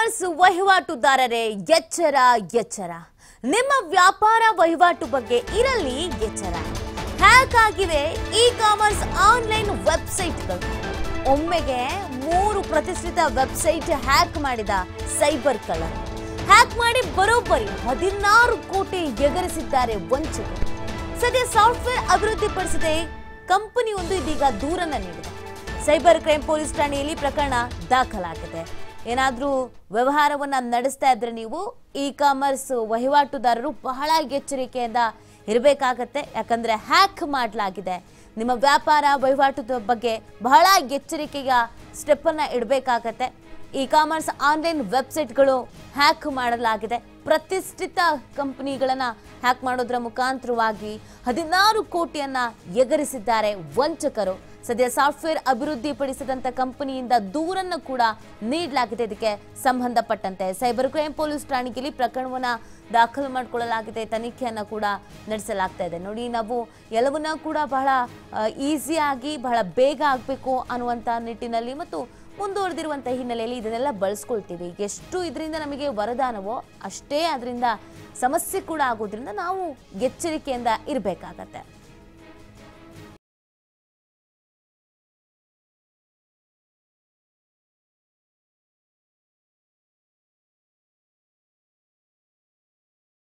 commerce ವಹಿವಾಟುದಾರರೇ ಎಚ್ಚರ ಎಚ್ಚರ ನಿಮ್ಮ ವ್ಯಾಪಾರ ವಹಿವಾಟು ಬಗ್ಗೆ ಇರಲಿ ಎಚ್ಚರ ಹ್ಯಾಕ್ ಆಗಿವೆ ಇ ಕಾಮರ್ಸ್ ಆನ್ಲೈನ್ ವೆಬ್ಸೈಟ್ಗಳು ಒಮ್ಮೆಗೆ ಮೂರು ಪ್ರತಿಷ್ಠಿತ ವೆಬ್ಸೈಟ್ ಹ್ಯಾಕ್ ಮಾಡಿದ ಸೈಬರ್ ಕಳ್ಳರು ಹ್ಯಾಕ್ ಮಾಡಿ ಬರೋಬ್ಬರಿ ಹದಿನಾರು ಕೋಟಿ ಎಗರಿಸಿದ್ದಾರೆ ವಂಚಕರು ಸದ್ಯ ಸಾಫ್ಟ್ವೇರ್ ಅಭಿವೃದ್ಧಿಪಡಿಸಿದೆ ಕಂಪನಿ ಒಂದು ಇದೀಗ ದೂರನ್ನ ನೀಡಿದೆ ಸೈಬರ್ ಕ್ರೈಮ್ ಪೊಲೀಸ್ ಠಾಣೆಯಲ್ಲಿ ಪ್ರಕರಣ ದಾಖಲಾಗಿದೆ ಏನಾದರೂ ವ್ಯವಹಾರವನ್ನ ನಡೆಸ್ತಾ ಇದ್ರೆ ನೀವು ಇ ಕಾಮರ್ಸ್ ವಹಿವಾಟುದಾರರು ಬಹಳ ಎಚ್ಚರಿಕೆಯಿಂದ ಇರಬೇಕಾಗತ್ತೆ ಯಾಕಂದ್ರೆ ಹ್ಯಾಕ್ ಮಾಡಲಾಗಿದೆ ನಿಮ್ಮ ವ್ಯಾಪಾರ ವಹಿವಾಟು ಬಗ್ಗೆ ಬಹಳ ಎಚ್ಚರಿಕೆಯ ಸ್ಟೆಪ್ಪನ್ನು ಇಡಬೇಕಾಗತ್ತೆ ಇ ಕಾಮರ್ಸ್ ಆನ್ಲೈನ್ ವೆಬ್ಸೈಟ್ಗಳು ಹ್ಯಾಕ್ ಮಾಡಲಾಗಿದೆ ಪ್ರತಿಷ್ಠಿತ ಕಂಪನಿಗಳನ್ನ ಹ್ಯಾಕ್ ಮಾಡೋದ್ರ ಮುಖಾಂತರವಾಗಿ ಹದಿನಾರು ಕೋಟಿಯನ್ನ ಎಗರಿಸಿದ್ದಾರೆ ವಂಚಕರು ಸದ್ಯ ಸಾಫ್ಟ್ವೇರ್ ಅಭಿವೃದ್ಧಿಪಡಿಸಿದಂತ ಕಂಪನಿಯಿಂದ ದೂರನ್ನು ಕೂಡ ನೀಡಲಾಗಿದೆ ಇದಕ್ಕೆ ಸಂಬಂಧಪಟ್ಟಂತೆ ಸೈಬರ್ ಕ್ರೈಮ್ ಪೊಲೀಸ್ ಠಾಣೆಯಲ್ಲಿ ಪ್ರಕರಣವನ್ನ ದಾಖಲು ಮಾಡಿಕೊಳ್ಳಲಾಗಿದೆ ತನಿಖೆಯನ್ನ ಕೂಡ ನಡೆಸಲಾಗ್ತಾ ಇದೆ ನೋಡಿ ನಾವು ಎಲ್ಲವನ್ನ ಕೂಡ ಬಹಳ ಈಸಿಯಾಗಿ ಬಹಳ ಬೇಗ ಆಗಬೇಕು ಅನ್ನುವಂಥ ನಿಟ್ಟಿನಲ್ಲಿ ಮತ್ತು ಮುಂದುವರೆದಿರುವಂಥ ಹಿನ್ನೆಲೆಯಲ್ಲಿ ಇದನ್ನೆಲ್ಲ ಬಳಸ್ಕೊಳ್ತೀವಿ ಎಷ್ಟು ಇದರಿಂದ ನಮಗೆ ವರದಾನವೋ ಅಷ್ಟೇ ಅದರಿಂದ ಸಮಸ್ಯೆ ಕೂಡ ಆಗೋದ್ರಿಂದ ನಾವು ಎಚ್ಚರಿಕೆಯಿಂದ ಇರಬೇಕಾಗತ್ತೆ